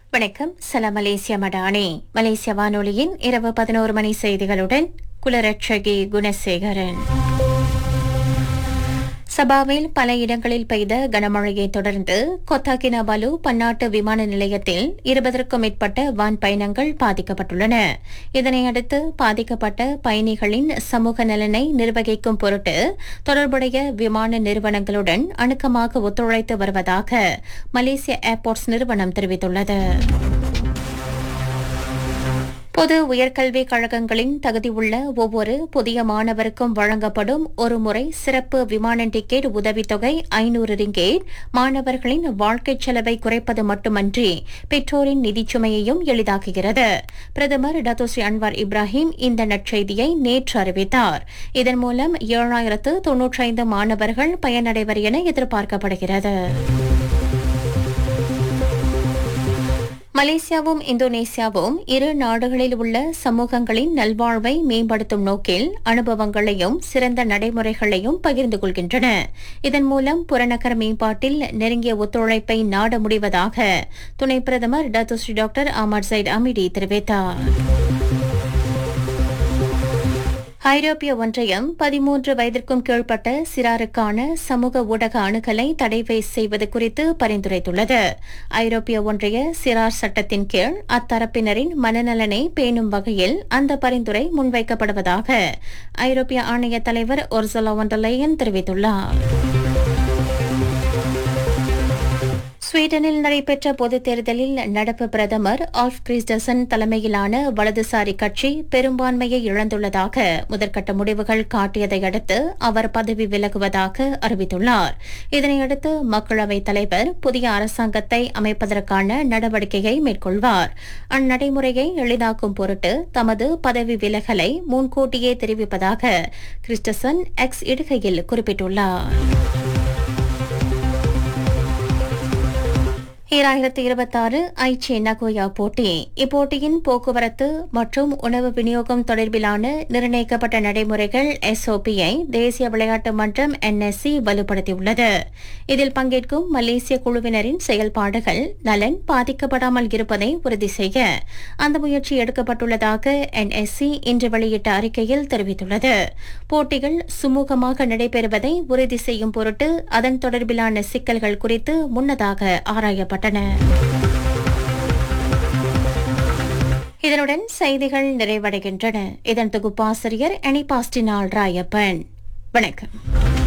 வணக்கம் சலாம் மலேசியா மடானி மலேசிய வானொலியின் இரவு பதினோரு மணி செய்திகளுடன் குலரட்சகி குணசேகரன் சபாவில் பல இடங்களில் பெய்த கனமழையை தொடர்ந்து கொத்தாகினாபாலு பன்னாட்டு விமான நிலையத்தில் இருபதற்கும் மேற்பட்ட வான் பயணங்கள் பாதிக்கப்பட்டுள்ளன இதனையடுத்து பாதிக்கப்பட்ட பயணிகளின் சமூக நலனை நிர்வகிக்கும் பொருட்டு தொடர்புடைய விமான நிறுவனங்களுடன் அணுக்கமாக ஒத்துழைத்து வருவதாக மலேசிய ஏர்போர்ட்ஸ் நிறுவனம் தெரிவித்துள்ளது பொது உயர்கல்விக் கழகங்களின் தகுதியுள்ள ஒவ்வொரு புதிய மாணவருக்கும் வழங்கப்படும் ஒருமுறை சிறப்பு விமான டிக்கெட் உதவித்தொகை ஐநூறு ரிங்கேட் மாணவர்களின் வாழ்க்கைச் செலவை குறைப்பது மட்டுமன்றி பெற்றோரின் நிதிச்சுமையையும் எளிதாக்குகிறது பிரதமர் டத்தோஸ்ரீ அன்வார் இப்ராஹிம் இந்த நற்செய்தியை நேற்று அறிவித்தார் இதன் மூலம் ஏழாயிரத்து தொன்னூற்றைந்து மாணவர்கள் பயனடைவர் என எதிர்பார்க்கப்படுகிறது மலேசியாவும் இந்தோனேசியாவும் இரு நாடுகளில் உள்ள சமூகங்களின் நல்வாழ்வை மேம்படுத்தும் நோக்கில் அனுபவங்களையும் சிறந்த நடைமுறைகளையும் பகிர்ந்து கொள்கின்றன இதன் மூலம் புறநகர் மேம்பாட்டில் நெருங்கிய ஒத்துழைப்பை நாட முடிவதாக துணை பிரதமர் Datuk Seri doctor Ahmad Zahid Hamidi தெரிவித்தார் ஐரோப்பிய ஒன்றியம் பதிமூன்று வயதிற்கும் கீழ்ப்பட்ட சிறாருக்கான சமூக ஊடக அணுகலை தடை செய்வது குறித்து பரிந்துரைத்துள்ளது ஐரோப்பிய ஒன்றிய சிறார் சட்டத்தின் கீழ் அத்தரப்பினரின் மனநலனை பேணும் வகையில் அந்த பரிந்துரை முன்வைக்கப்படுவதாக ஐரோப்பிய ஆணைய தலைவர் ஒர்சலா ஒண்டலையன் தெரிவித்துள்ளார் ஸ்வீடனில் நடைபெற்ற பொதுத் தேர்தலில் நடப்பு பிரதமர் ஆல்ஃப் கிறிஸ்டசன் தலைமையிலான வலதுசாரி கட்சி பெரும்பான்மையை இழந்துள்ளதாக முதற்கட்ட முடிவுகள் காட்டியதை அடுத்து அவர் பதவி விலகுவதாக அறிவித்துள்ளார் இதனையடுத்து மக்களவைத் தலைவர் புதிய அரசாங்கத்தை அமைப்பதற்கான நடவடிக்கையை மேற்கொள்வார் அந்நடைமுறையை எளிதாக்கும் பொருட்டு தமது பதவி விலகலை முன்கூட்டியே தெரிவிப்பதாக கிறிஸ்டசன் எக்ஸ் இடுகையில் குறிப்பிட்டுள்ளார் ஈராயிரத்தி இருபத்தாறு ஐச்சி நகோயா போட்டி இப்போட்டியின் போக்குவரத்து மற்றும் உணவு விநியோகம் தொடர்பிலான நிர்ணயிக்கப்பட்ட நடைமுறைகள் எஸ்ஓபியை தேசிய விளையாட்டு மன்றம் என்எஸ்சி வலுப்படுத்தியுள்ளது இதில் பங்கேற்கும் மலேசிய குழுவினரின் செயல்பாடுகள் நலன் பாதிக்கப்படாமல் இருப்பதை உறுதி செய்ய அந்த முயற்சி எடுக்கப்பட்டுள்ளதாக என்எஸ்சி இன்று வெளியிட்ட அறிக்கையில் தெரிவித்துள்ளது போட்டிகள் சுமூகமாக நடைபெறுவதை உறுதி செய்யும் பொருட்டு அதன் தொடர்பிலான சிக்கல்கள் குறித்து முன்னதாக ஆராயப்பட்டன இதனுடன் செய்திகள் நிறைவடைகின்றன இதன் தொகுப்பாசிரியர் அனிபாஸ்டினால் ராயப்பன் வணக்கம்